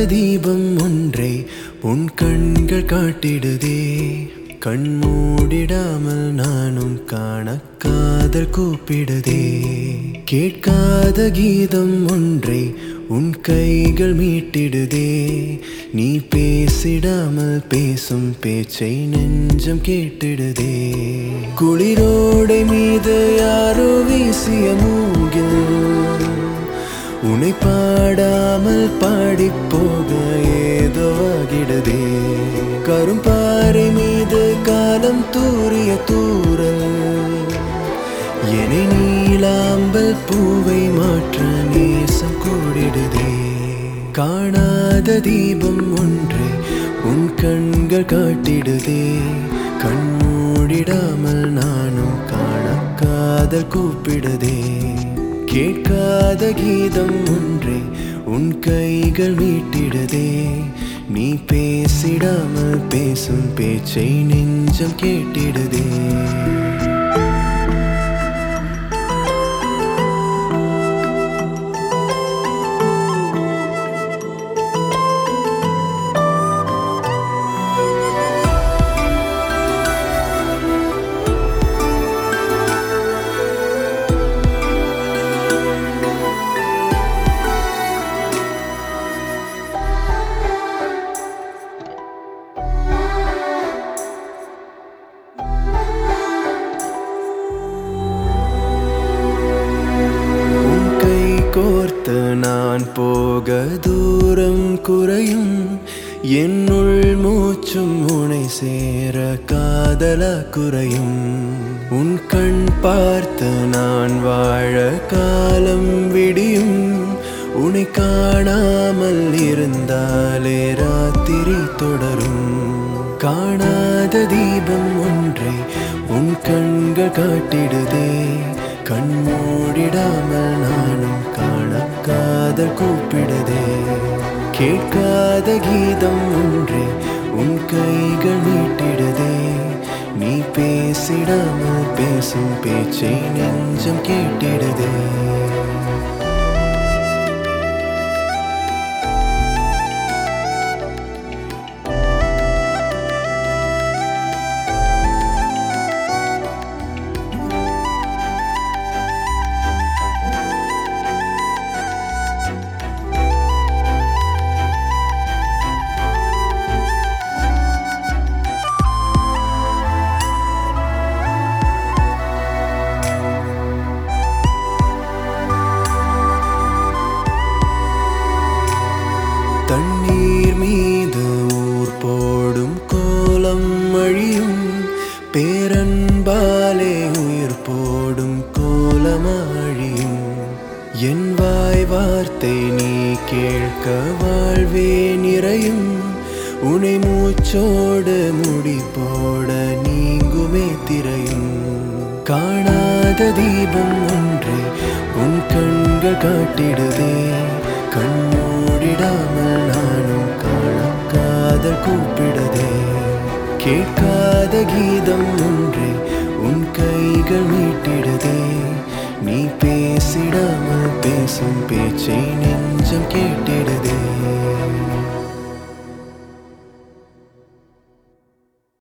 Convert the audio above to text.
தீபம் ஒன்றை உன் கண்கள் காட்டிடுதே கண் மூடிடாமல் நானும் காண காதல் கூப்பிடுதே கேட்காத கீதம் ஒன்றை உன் கைகள் மீட்டிடுதே நீ பேசிடாமல் பேசும் பேச்சை நெஞ்சம் கேட்டிடுதே குளிரோடை மீது யாரோ வீசிய மூங்கில் உன்னை பாடாமல் பாடி போக ஏதோ ஆகிடுதே கரும்பாறை மீது காலம் தூரிய தூரல் என்னை நீலாம்பல் பூவை மாற்ற நேசம் கூடிடுதே காணாத தீபம் ஒன்றை உன் கண்கள் காட்டிடுதே கண் மூடிடாமல் நானும் காண காதல் கூப்பிடுதே கேட்காத கீதம் ஒன்றை உன் கைகள் மீட்டிடுதே நீ பேசிடாமல் பேசும் பேச்சை நெஞ்சம் கேட்டிடுதே உன் கை கோர்த்து நான் போக தூரம் குறையும் என்னுள் மூச்சும் உனை சேர காதல குறையும் உன் கண் பார்த்து நான் வாழ காலம் விடியும் உன்னை காணாமல் இருந்தாலே ராத்திரி தொடரும் காணாத தீபம் ஒன்றை உன் கண்கள் காட்டிடுதே கண் மூடிடாமல் நானும் காண காதல் கூப்பிடுதே கேட்காத கீதம் ஒன்றை உன் கைகள் மீட்டிடுதே நீ பேசிடாமல் பேசும் பேச்சை நெஞ்சம் கேட்டிடுதே தண்ணீர் மீது ஊர் போடும் கோலம் அழியும் பேரன்பாலே உயிர் போடும் கோலமாழியும் என் வாய் வார்த்தை நீ கேட்க வாழ்வே நிறையும் உனை மூச்சோடு முடி போட நீங்குமே திரையும் காணாத தீபம் ஒன்றை உன் கண்கள் காட்டிடுதே கண் மூடிடாமல் நானும் காண காதல் கூப்பிடுதே கேட்காத கீதம் ஒன்றை உன் கைகள் மீட்டிடுதே நீ பேசிடாமல் பேசும் பேச்சை நெஞ்சம் கேட்டிடுதே